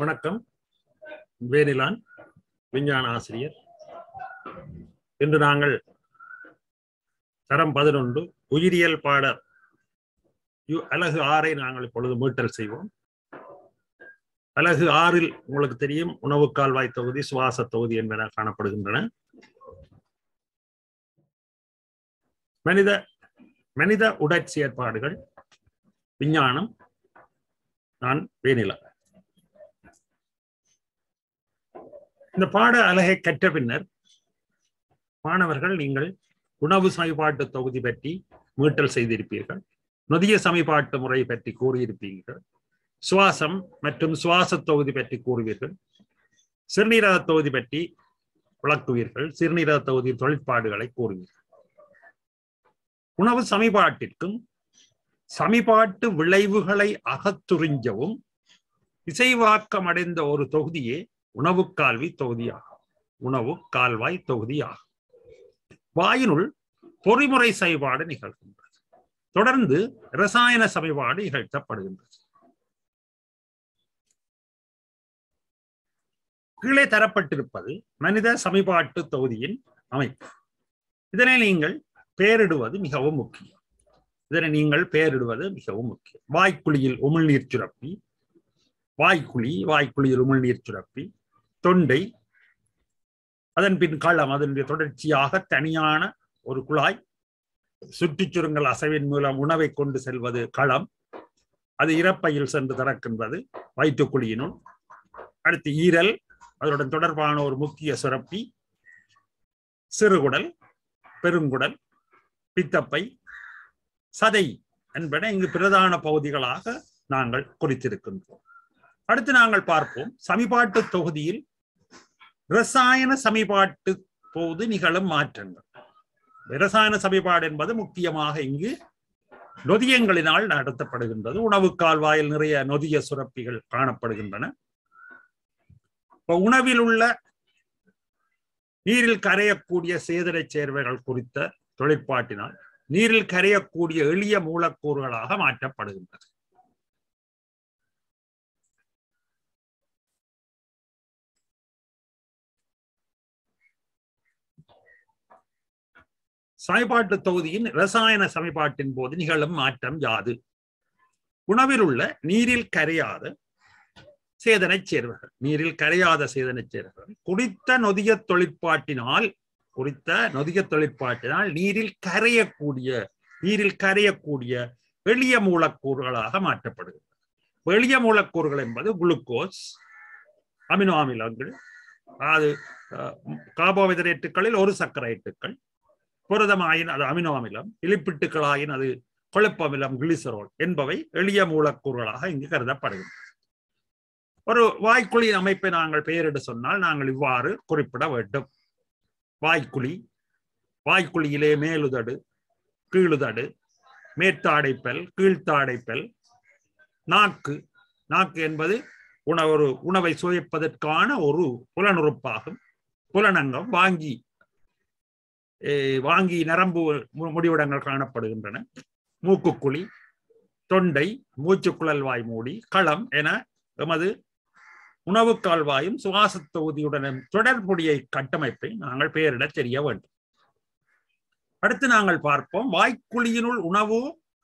வணக்கம் வேனிலான் விஞ்ஞான ஆசிரியர் இன்று நாங்கள் தரம் பதினொன்று உயிரியல் பாட யு- அலகு ஆறை நாங்கள் இப்பொழுது மீட்டல் செய்வோம் அலகு ஆறில் உங்களுக்கு தெரியும் உணவு கால்வாய் தொகுதி சுவாச தொகுதி என்பன காணப்படுகின்றன மனித மனித உடற்செயற்பாடுகள் விஞ்ஞானம் நான் வேனிலா இந்த பாட அலகை கற்ற பின்னர் மாணவர்கள் நீங்கள் உணவு சமீபாட்டு தொகுதி பற்றி மீட்டல் செய்திருப்பீர்கள் நொதிய சமீபாட்டு முறை பற்றி கூறியிருப்பீர்கள் சுவாசம் மற்றும் சுவாச தொகுதி பற்றி கூறுவீர்கள் சிறுநீரக தொகுதி பற்றி விளக்குவீர்கள் சிறுநீரக தொகுதி தொழிற்பாடுகளை கூறுவீர்கள் உணவு சமீபாட்டிற்கும் சமீபாட்டு விளைவுகளை அகத்துறிஞ்சவும் இசைவாக்கம் அடைந்த ஒரு தொகுதியே உணவு கால்வி தொகுதியாகும் உணவு கால்வாய் தொகுதியாகும் வாயினுள் பொறிமுறை செயல்பாடு நிகழ்கின்றது தொடர்ந்து ரசாயன சமீபாடு நிகழ்த்தப்படுகின்றது கீழே தரப்பட்டிருப்பது மனித சமீபாட்டு தொகுதியின் அமைப்பு இதனை நீங்கள் பெயரிடுவது மிகவும் முக்கியம் இதனை நீங்கள் பெயரிடுவது மிகவும் முக்கியம் வாய்க்குழியில் உமிழ்நீர் சுரப்பி வாய்க்குழி வாய்க்குழியில் உமிழ்நீர் சுரப்பி தொண்டை அதன் பின் களம் அதனுடைய தொடர்ச்சியாக தனியான ஒரு குழாய் சுற்றிச் சுருங்கல் அசைவின் மூலம் உணவை கொண்டு செல்வது களம் அது இறப்பையில் சென்று திறக்கின்றது வயிற்றுக்குழியினுள் அடுத்து ஈரல் அதனுடன் தொடர்பான ஒரு முக்கிய சுரப்பி சிறுகுடல் பெருங்குடல் பித்தப்பை சதை என்பன இங்கு பிரதான பகுதிகளாக நாங்கள் குறித்திருக்கின்றோம் அடுத்து நாங்கள் பார்ப்போம் சமிபாட்டு தொகுதியில் ரசாயன சமிபாட்டு போது நிகழும் மாற்றங்கள் ரசாயன சமிபாடு என்பது முக்கியமாக இங்கு நொதியங்களினால் நடத்தப்படுகின்றது உணவு கால்வாயில் நிறைய நொதிய சுரப்பிகள் காணப்படுகின்றன இப்ப உணவில் உள்ள நீரில் கரையக்கூடிய சேதனச் சேர்வைகள் குறித்த தொழிற்பாட்டினால் நீரில் கரையக்கூடிய எளிய மூலக்கூறுகளாக மாற்றப்படுகின்றது சமீபாட்டு தொகுதியின் ரசாயன சமீபாட்டின் போது நிகழும் மாற்றம் யாது உணவில் உள்ள நீரில் கரையாத சேதனச் சேர்வைகள் நீரில் கரையாத சேதனச் சேர்வைகள் குறித்த நொதிய தொழிற்பாட்டினால் குறித்த நொதிய தொழிற்பாட்டினால் நீரில் கரையக்கூடிய நீரில் கரையக்கூடிய எளிய மூலக்கூறுகளாக மாற்றப்படுகிறது எளிய மூலக்கூறுகள் என்பது குளுக்கோஸ் அமினோ அமிலங்கள் அதாவது கார்போஹைட்ரேட்டுகளில் ஒரு சர்க்கரைட்டுக்கள் புரதமாயின் அது அமினோ அமிலம் இலிப்பிட்டுக்களாயின் அது கொழுப்பமிலம் கிளிசரோல் என்பவை எளிய மூலக்கூறுகளாக இங்கு கருதப்படுகின்றன ஒரு வாய்க்குழியின் அமைப்பை நாங்கள் பெயரிட சொன்னால் நாங்கள் இவ்வாறு குறிப்பிட வேண்டும் வாய்க்குழி வாய்க்குழியிலே மேலுதடு கீழுதடு மேற்தாடைப்பல் கீழ்த்தாடைப்பல் நாக்கு நாக்கு என்பது உணவு ஒரு உணவை சுவைப்பதற்கான ஒரு புலனுறுப்பாகும் புலனங்கம் வாங்கி வாங்கி நரம்பு முடிவிடங்கள் காணப்படுகின்றன மூக்குக்குழி தொண்டை மூச்சுக்குழல் வாய் மூடி களம் என எமது உணவு கால்வாயும் சுவாச தொகுதியுடன் தொடர்புடைய கட்டமைப்பை நாங்கள் பெயரிடத் தெரிய வேண்டும் அடுத்து நாங்கள் பார்ப்போம் வாய்க்குழியினுள் உணவு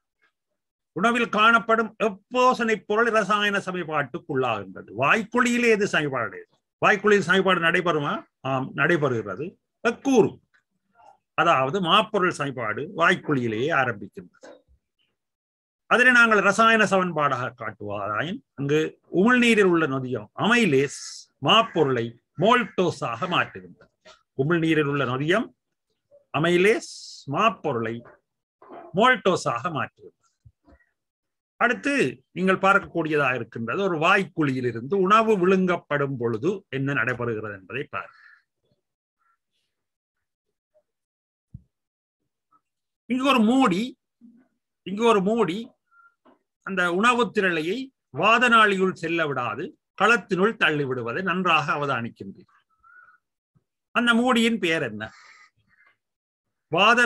உணவில் காணப்படும் எப்போசனை பொருள் ரசாயன சமீபாட்டுக்குள்ளாகின்றது வாய்க்குழியிலே எது சமீபாடு வாய்க்குழியில் சமீபாடு நடைபெறுமா ஆம் நடைபெறுகிறது கூறு அதாவது மாப்பொருள் சமன்பாடு வாய்க்குழியிலேயே ஆரம்பிக்கின்றது அதனை நாங்கள் ரசாயன சமன்பாடாக காட்டுவதாயின் அங்கு உமிழ்நீரில் உள்ள நொதியம் அமைலேஸ் மாப்பொருளை மோல்டோஸாக மாற்றுகின்றது உமிழ்நீரில் உள்ள நொதியம் அமைலேஸ் மாப்பொருளை மோல்டோஸாக மாற்றுகின்றது அடுத்து நீங்கள் பார்க்கக்கூடியதாக இருக்கின்றது ஒரு வாய்க்குழியில் இருந்து உணவு விழுங்கப்படும் பொழுது என்ன நடைபெறுகிறது என்பதை பாருங்கள் இங்கு ஒரு மூடி இங்கு ஒரு மூடி அந்த உணவு திரளையை வாதநாளியுள் செல்ல விடாது களத்தினுள் தள்ளி விடுவதை நன்றாக அவதானிக்கின்றீர்கள் அந்த மூடியின் பெயர் என்ன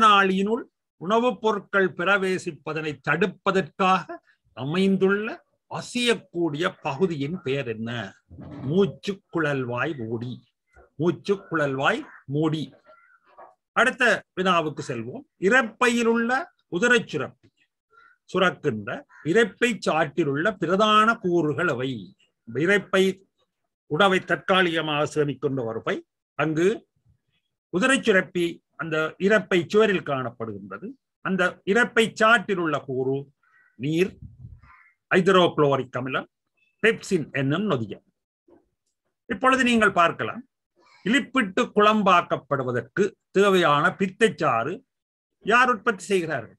வாதநாளியினுள் உணவுப் பொருட்கள் பிரவேசிப்பதனை தடுப்பதற்காக அமைந்துள்ள அசையக்கூடிய பகுதியின் பெயர் என்ன மூச்சு குழல்வாய் மூடி மூச்சு குழல்வாய் மூடி அடுத்த வினாவுக்கு செல்வோம் இறப்பையில் உள்ள உதரச் சுரப்பி சுரக்கின்ற இறைப்பை சாற்றிலுள்ள பிரதான கூறுகள் அவை இறைப்பை உணவை தற்காலிகமாக சேமிக்கின்ற ஒரு பை அங்கு உதரச் சுரப்பி அந்த இறப்பை சுவரில் காணப்படுகின்றது அந்த இறப்பை சாற்றில் உள்ள கூறு நீர் ஹைட்ரோகுளோரிக் அமிலம் பெப்சின் என்னும் நொதியம் இப்பொழுது நீங்கள் பார்க்கலாம் இலிப்பிட்டு குழம்பாக்கப்படுவதற்கு தேவையான பித்தச்சாறு யார் உற்பத்தி செய்கிறார்கள்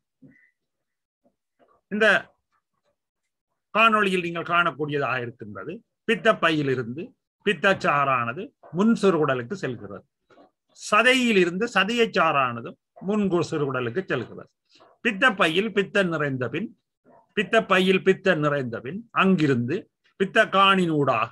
இந்த காணொளியில் நீங்கள் காணக்கூடியதாக இருக்கின்றது பித்தப்பையிலிருந்து பித்தச்சாறானது முன் சிறுகுடலுக்கு செல்கிறது சதையில் இருந்து சதையச்சாறானதும் முன் சிறுகுடலுக்கு செல்கிறது பித்தப்பையில் பித்தம் நிறைந்த பின் பித்தப்பையில் பித்தம் நிறைந்த பின் அங்கிருந்து பித்த காணினூடாக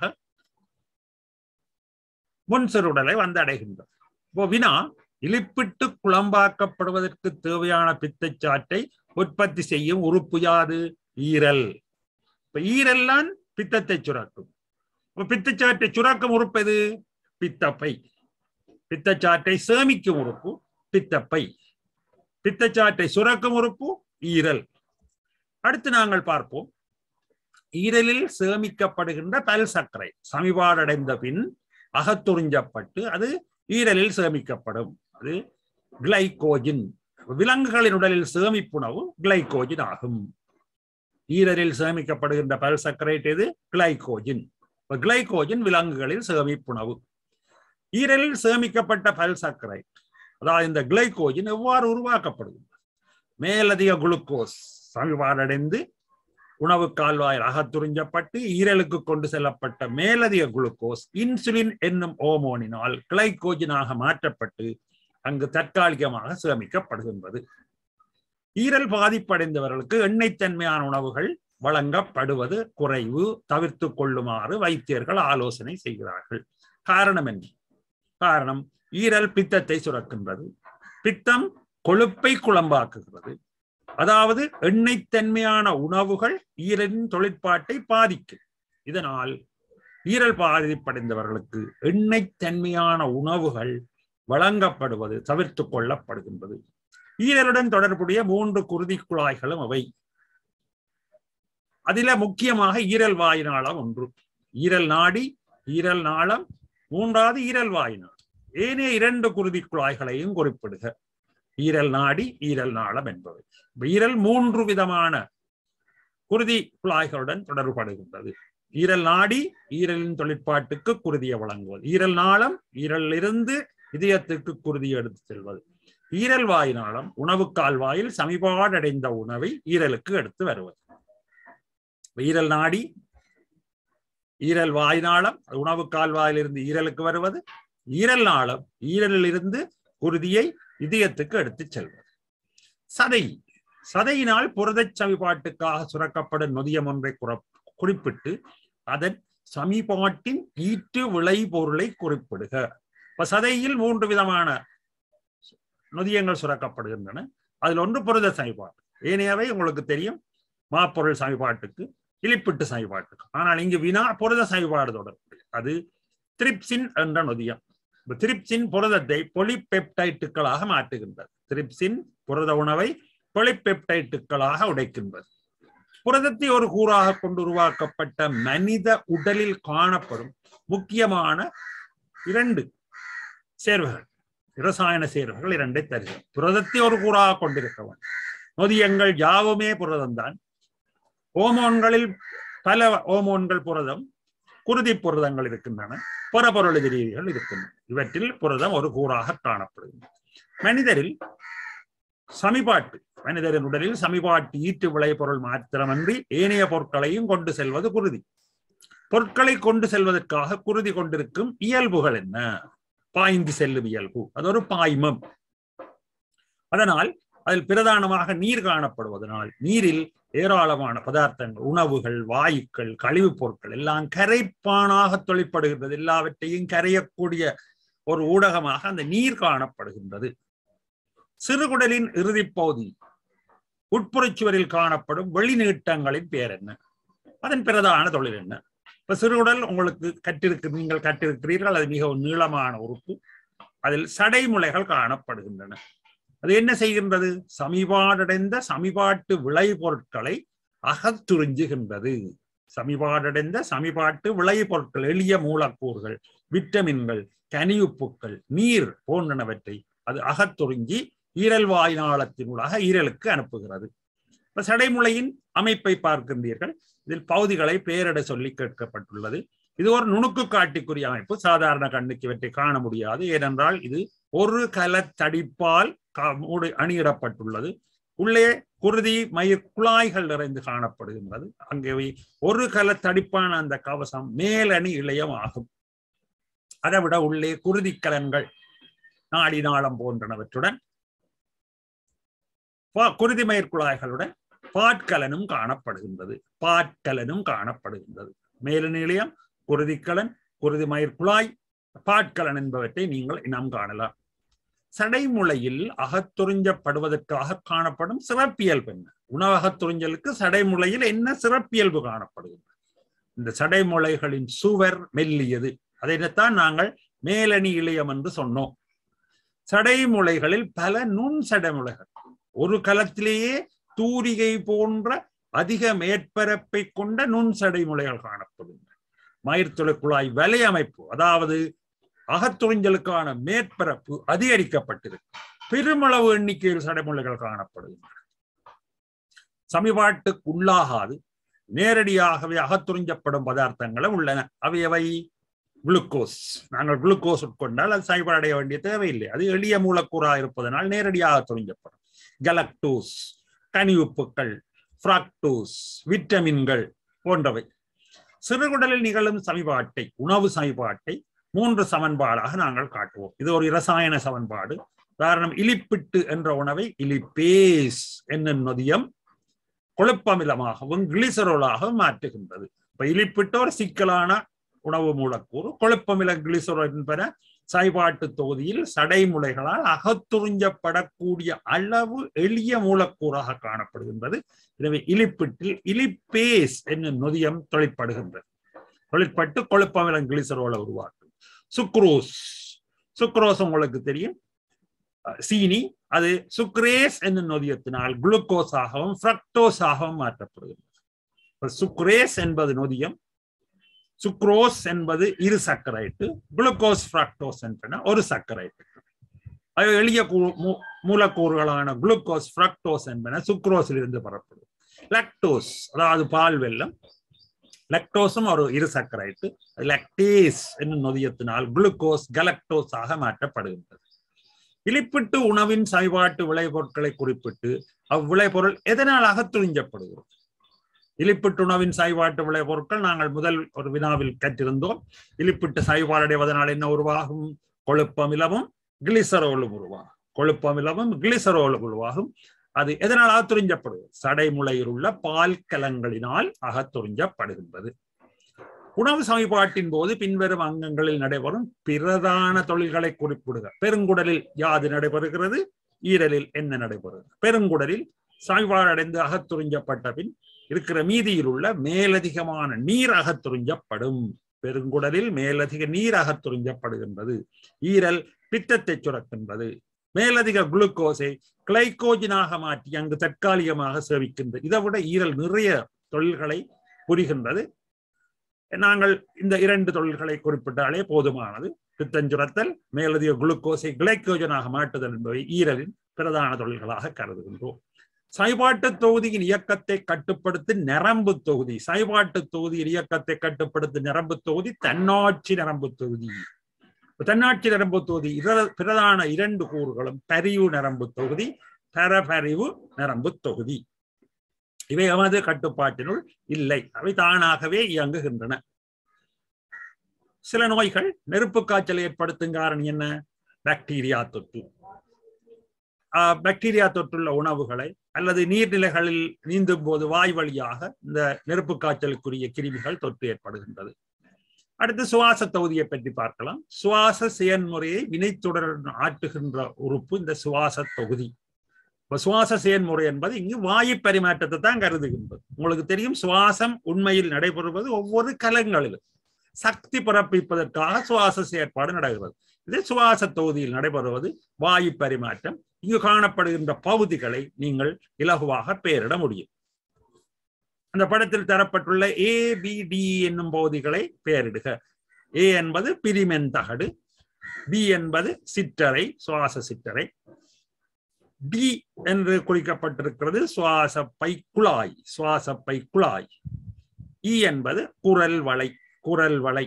முன் சிறுடலை வந்தடைகின்றது இப்போ வினா இலிப்பிட்டு குழம்பாக்கப்படுவதற்கு தேவையான பித்தச்சாற்றை உற்பத்தி செய்யும் உறுப்பு யாது ஈரல் இப்ப ஈரல்லாம் பித்தத்தை சுரக்கும் இப்ப பித்தச்சாற்றை சுரக்கும் உறுப்பு எது பித்தப்பை பித்தச்சாற்றை சேமிக்கும் உறுப்பு பித்தப்பை பித்தச்சாற்றை சுரக்கும் உறுப்பு ஈரல் அடுத்து நாங்கள் பார்ப்போம் ஈரலில் சேமிக்கப்படுகின்ற பல் சர்க்கரை சமிபாடடைந்த பின் அகத்துறிஞ்சப்பட்டு அது ஈரலில் சேமிக்கப்படும் அது கிளைகோஜின் விலங்குகளின் உடலில் சேமிப்புணவு கிளைகோஜின் ஆகும் ஈரலில் சேமிக்கப்படுகின்ற பல் சர்க்கரைட் எது கிளைகோஜின் கிளைகோஜின் விலங்குகளில் சேமிப்புணவு ஈரலில் சேமிக்கப்பட்ட பல் சர்க்கரைட் அதாவது இந்த கிளைகோஜின் எவ்வாறு உருவாக்கப்படுகிறது மேலதிக குளுக்கோஸ் சமிபாடடைந்து உணவு கால்வாயில் அகத்துறிஞ்சப்பட்டு ஈரலுக்கு கொண்டு செல்லப்பட்ட மேலதிக குளுக்கோஸ் இன்சுலின் என்னும் ஓமோனினால் கிளைகோஜினாக மாற்றப்பட்டு அங்கு தற்காலிகமாக சேமிக்கப்படுகின்றது ஈரல் பாதிப்படைந்தவர்களுக்கு எண்ணெய் தன்மையான உணவுகள் வழங்கப்படுவது குறைவு தவிர்த்து கொள்ளுமாறு வைத்தியர்கள் ஆலோசனை செய்கிறார்கள் காரணம் என்ன காரணம் ஈரல் பித்தத்தை சுரக்கின்றது பித்தம் கொழுப்பை குழம்பாக்குகிறது அதாவது எண்ணெய் தன்மையான உணவுகள் ஈரலின் தொழிற்பாட்டை பாதிக்கும் இதனால் ஈரல் பாதிப்படைந்தவர்களுக்கு எண்ணெய் தன்மையான உணவுகள் வழங்கப்படுவது தவிர்த்து கொள்ளப்படுகின்றது ஈரலுடன் தொடர்புடைய மூன்று குருதி குழாய்களும் அவை அதில முக்கியமாக ஈரல் வாயினாளம் ஒன்று ஈரல் நாடி ஈரல் நாளம் மூன்றாவது ஈரல் வாயினாள் ஏனைய இரண்டு குருதி குழாய்களையும் குறிப்பிடுக ஈரல் நாடி ஈரல் நாளம் என்பவை ஈரல் மூன்று விதமான குருதி குழாய்களுடன் தொடர்புபடுகின்றது ஈரல் நாடி ஈரலின் தொழிற்பாட்டுக்கு குருதியை வழங்குவது ஈரல் நாளம் ஈரலிருந்து இதயத்துக்கு குருதியை எடுத்து செல்வது ஈரல் வாய் நாளம் உணவு கால்வாயில் சமிபாடடைந்த உணவை ஈரலுக்கு எடுத்து வருவது ஈரல் நாடி ஈரல் வாய் நாளம் உணவு கால்வாயிலிருந்து ஈரலுக்கு வருவது ஈரல் நாளம் ஈரலிலிருந்து குருதியை இதயத்துக்கு எடுத்துச் செல்வது சதை சதையினால் புரதச் சமிபாட்டுக்காக சுரக்கப்படும் நொதியம் ஒன்றை குறிப்பிட்டு அதன் சமிபாட்டின் ஈட்டு விளை பொருளை குறிப்பிடுக இப்ப சதையில் மூன்று விதமான நொதியங்கள் சுரக்கப்படுகின்றன அதில் ஒன்று புரத சமிபாட்டு ஏனையவை உங்களுக்கு தெரியும் மாப்பொருள் சமிபாட்டுக்கு இலிப்பிட்டு சமிபாட்டுக்கு ஆனால் இங்கு வினா புரத சமிபாடு தொடர்பு அது திரிப்சின் என்ற நொதியம் திரிப்சின் புரதத்தை பொலிபெப்டைட்டுகளாக மாற்றுகின்றது திரிப்சின் புரத உணவை பொலிபெப்டைட்டுகளாக உடைக்கின்றது புரதத்தை ஒரு கூறாக கொண்டு உருவாக்கப்பட்ட மனித உடலில் காணப்படும் முக்கியமான இரண்டு சேர்வுகள் இரசாயன சேர்வுகள் இரண்டை தருகிறது புரதத்தை ஒரு கூறாக கொண்டிருக்கவன் நொதியங்கள் யாவுமே புரதம்தான் ஓமோன்களில் பல ஓமோன்கள் புரதம் குருதி புரதங்கள் இருக்கின்றன புறப்பொருள் எதிரிகள் இருக்கின்றன இவற்றில் புரதம் ஒரு கூறாக காணப்படுகின்றன மனிதரில் சமிபாட்டு மனிதரின் உடலில் சமிபாட்டு ஈட்டு விளைபொருள் மாத்திரமன்றி ஏனைய பொருட்களையும் கொண்டு செல்வது குருதி பொருட்களை கொண்டு செல்வதற்காக குருதி கொண்டிருக்கும் இயல்புகள் என்ன பாய்ந்து செல்லும் இயல்பு அது ஒரு பாய்மம் அதனால் அதில் பிரதானமாக நீர் காணப்படுவதனால் நீரில் ஏராளமான பதார்த்தங்கள் உணவுகள் வாயுக்கள் கழிவுப் பொருட்கள் எல்லாம் கரைப்பானாக தொழிற்படுகின்றது எல்லாவற்றையும் கரையக்கூடிய ஒரு ஊடகமாக அந்த நீர் காணப்படுகின்றது சிறுகுடலின் இறுதிப் பகுதி உட்புறச்சுவரில் காணப்படும் வெளிநீட்டங்களின் பேர் என்ன அதன் பிரதான தொழில் என்ன இப்ப சிறுகுடல் உங்களுக்கு கற்றிருக்கு நீங்கள் கற்றிருக்கிறீர்கள் அது மிகவும் நீளமான உறுப்பு அதில் சடைமுலைகள் காணப்படுகின்றன அது என்ன செய்கின்றது சமிபாடடைந்த சமிபாட்டு விளைபொருட்களை அகத்துறிஞ்சுகின்றது சமிபாடடைந்த சமிபாட்டு விளைபொருட்கள் எளிய மூலக்கூறுகள் விட்டமின்கள் கனியுப்புக்கள் நீர் போன்றனவற்றை அது அகத்துறிஞ்சி ஈரல் வாய்நாளத்தினூடாக ஈரலுக்கு அனுப்புகிறது இப்ப சடைமுலையின் அமைப்பை பார்க்கின்றீர்கள் இதில் பகுதிகளை பெயரிட சொல்லி கேட்கப்பட்டுள்ளது இது ஒரு நுணுக்கு காட்டிக்குரிய அமைப்பு சாதாரண கண்ணுக்கு இவற்றை காண முடியாது ஏனென்றால் இது ஒரு கலத்தடிப்பால் அணியிடப்பட்டுள்ளது உள்ளே குருதி மயிர் குழாய்கள் நிறைந்து காணப்படுகின்றது அங்கே ஒரு கலத்தடிப்பான அந்த கவசம் மேலணி இளையம் ஆகும் அதை விட உள்ளே குருதி கலன்கள் நாடி நாளம் போன்றனவற்றுடன் குருதி மயிர் குழாய்களுடன் பாட்கலனும் காணப்படுகின்றது பாட்கலனும் காணப்படுகின்றது மேலநிலையம் குருதிக்கலன் குருதி மயிர் குழாய் பாட்கலன் என்பவற்றை நீங்கள் இனம் காணலாம் சடைமுளையில் அகத்துறிஞ்சப்படுவதற்காக காணப்படும் சிறப்பியல்பு என்ன உணவகத்துறிஞ்சலுக்கு சடைமுளையில் என்ன சிறப்பியல்பு காணப்படுகின்றது இந்த சடைமுளைகளின் சுவர் மெல்லியது அதைத்தான் நாங்கள் மேலணி இளையம் என்று சொன்னோம் சடைமுளைகளில் பல நுண் சடைமுளைகள் ஒரு களத்திலேயே தூரிகை போன்ற அதிக மேற்பரப்பை கொண்ட நுண் சடைமுளைகள் காணப்படுகின்றன மயிர்த்துளை குழாய் வலையமைப்பு அதாவது அகத்துறிஞ்சலுக்கான மேற்பரப்பு அதிகரிக்கப்பட்டிருக்கு பெருமளவு எண்ணிக்கையில் சடைமுலைகள் காணப்படுகின்றன சமிபாட்டுக்கு உள்ளாகாது நேரடியாகவே அகத்துறிஞ்சப்படும் பதார்த்தங்களும் உள்ளன அவையவை குளுக்கோஸ் நாங்கள் குளுக்கோஸ் உட்கொண்டால் அது சமிபாடடைய வேண்டிய தேவையில்லை அது எளிய மூலக்கூறாக இருப்பதனால் நேரடியாக துறிஞ்சப்படும் கலக்டோஸ் கனியுப்புக்கள் ஃப்ராக்டோஸ் விட்டமின்கள் போன்றவை சிறுகுடலில் நிகழும் சமிபாட்டை உணவு சமிபாட்டை மூன்று சமன்பாடாக நாங்கள் காட்டுவோம் இது ஒரு இரசாயன சமன்பாடு உதாரணம் இலிப்பிட்டு என்ற உணவை இலிப்பேஸ் என்னும் நொதியம் கொழுப்பமிலமாகவும் கிளிசரோலாகவும் மாற்றுகின்றது இப்ப இலிப்பிட்டு ஒரு சிக்கலான உணவு மூலக்கூறு கொழுப்பமில கிளிசரோ என்பன சைபாட்டு தொகுதியில் சடைமுலைகளால் அகத்துறிஞ்சப்படக்கூடிய அளவு எளிய மூலக்கூறாக காணப்படுகின்றது எனவே இலிப்பிட்டில் இலிப்பேஸ் என்னும் நொதியம் தொழிற்படுகின்றது தொழிற்பட்டு கொழுப்பமிலம் கிளிசரோலை உருவாக்கும் சுக்ரோஸ் சுக்ரோஸ் உங்களுக்கு தெரியும் சீனி அது சுக்ரேஸ் என்னும் நொதியத்தினால் குளுக்கோஸாகவும் ஃப்ரக்டோஸாகவும் மாற்றப்படுகின்றது சுக்ரேஸ் என்பது நொதியம் சுக்ரோஸ் என்பது இரு சக்கரைட்டு குளுக்கோஸ் ஃப்ரக்டோஸ் என்பன ஒரு சக்கரைட்டு எளிய மூலக்கூறுகளான குளுக்கோஸ் ஃப்ரக்டோஸ் என்பன சுக்ரோஸில் இருந்து பெறப்படும் லக்டோஸ் அதாவது பால் வெள்ளம் லக்டோஸும் ஒரு இரு சக்கரைட்டு லக்டேஸ் என்னும் நொதியத்தினால் குளுக்கோஸ் கலக்டோஸ் ஆக மாற்றப்படுகின்றது இலிப்பிட்டு உணவின் சைபாட்டு விளைபொருட்களை குறிப்பிட்டு அவ்விளைபொருள் எதனால் அகத்துறிஞ்சப்படுகிறது இலிப்பிட்டு உணவின் சைபாட்டு விளைபொருட்கள் நாங்கள் முதல் ஒரு வினாவில் கற்றிருந்தோம் இலிப்பிட்டு சைபாடடைவதனால் என்ன உருவாகும் கொழுப்பமிலமும் கிளிசரோலும் உருவாகும் கொழுப்பமிலமும் கிளிசரோலும் உருவாகும் அது எதனால் அகத்துறிஞ்சப்படுவது சடைமுளையில் உள்ள பால் கலங்களினால் அகத்துறிஞ்சப்படுகின்றது உணவு சமீபாட்டின் போது பின்வரும் அங்கங்களில் நடைபெறும் பிரதான தொழில்களை குறிப்பிடுக பெருங்குடலில் யாது நடைபெறுகிறது ஈரலில் என்ன நடைபெறுகிறது பெருங்குடலில் சமீபாடடைந்து அகத்துறிஞ்சப்பட்ட பின் இருக்கிற மீதியில் உள்ள மேலதிகமான நீர் அகத்துறிஞ்சப்படும் பெருங்குடலில் மேலதிக நீர் அகத்துறிஞ்சப்படுகின்றது ஈரல் பித்தத்தை சுரக்கின்றது மேலதிக குளுக்கோஸை கிளைகோஜனாக மாற்றி அங்கு தற்காலிகமாக சேவிக்கின்றது இதை விட ஈரல் நிறைய தொழில்களை புரிகின்றது நாங்கள் இந்த இரண்டு தொழில்களை குறிப்பிட்டாலே போதுமானது பித்தஞ்சுரத்தல் மேலதிக குளுக்கோஸை கிளைக்கோஜனாக மாற்றுதல் என்பவை ஈரலின் பிரதான தொழில்களாக கருதுகின்றோம் சைபாட்டு தொகுதியின் இயக்கத்தை கட்டுப்படுத்தும் நரம்பு தொகுதி சைபாட்டு தொகுதியின் இயக்கத்தை கட்டுப்படுத்தும் நரம்பு தொகுதி தன்னாட்சி நரம்பு தொகுதி தன்னாட்சி நரம்பு தொகுதி பிரதான இரண்டு கூறுகளும் பரிவு நரம்பு தொகுதி பரபரிவு நரம்பு தொகுதி இவை எமது கட்டுப்பாட்டினுள் இல்லை அவை தானாகவே இயங்குகின்றன சில நோய்கள் நெருப்பு காய்ச்சல் ஏற்படுத்தும் காரணம் என்ன பாக்டீரியா தொற்று பாக்டீரியா தொற்றுள்ள உணவுகளை அல்லது நீர்நிலைகளில் நீந்தும் போது வாய் வழியாக இந்த நெருப்பு காய்ச்சலுக்குரிய கிருமிகள் தொற்று ஏற்படுகின்றது அடுத்து சுவாச தொகுதியை பற்றி பார்க்கலாம் சுவாச செயல்முறையை வினைத்துடன் ஆட்டுகின்ற உறுப்பு இந்த சுவாச தொகுதி இப்ப சுவாச செயல்முறை என்பது இங்கு வாயு பரிமாற்றத்தை தான் கருதுகின்றது உங்களுக்கு தெரியும் சுவாசம் உண்மையில் நடைபெறுவது ஒவ்வொரு கலங்களிலும் சக்தி பிறப்பிப்பதற்காக சுவாச செயற்பாடு நடக்கிறது இது சுவாச தொகுதியில் நடைபெறுவது வாயு பரிமாற்றம் இங்கு காணப்படுகின்ற பகுதிகளை நீங்கள் இலகுவாக பெயரிட முடியும் அந்த படத்தில் தரப்பட்டுள்ள ஏ பி டி என்னும் பகுதிகளை பெயரிடுக ஏ என்பது பிரிமென் தகடு பி என்பது சிற்றறை சுவாச சிற்றறை டி என்று குறிக்கப்பட்டிருக்கிறது சுவாச பை குழாய் சுவாச பை குழாய் இ என்பது குரல் வளை குரல் வளை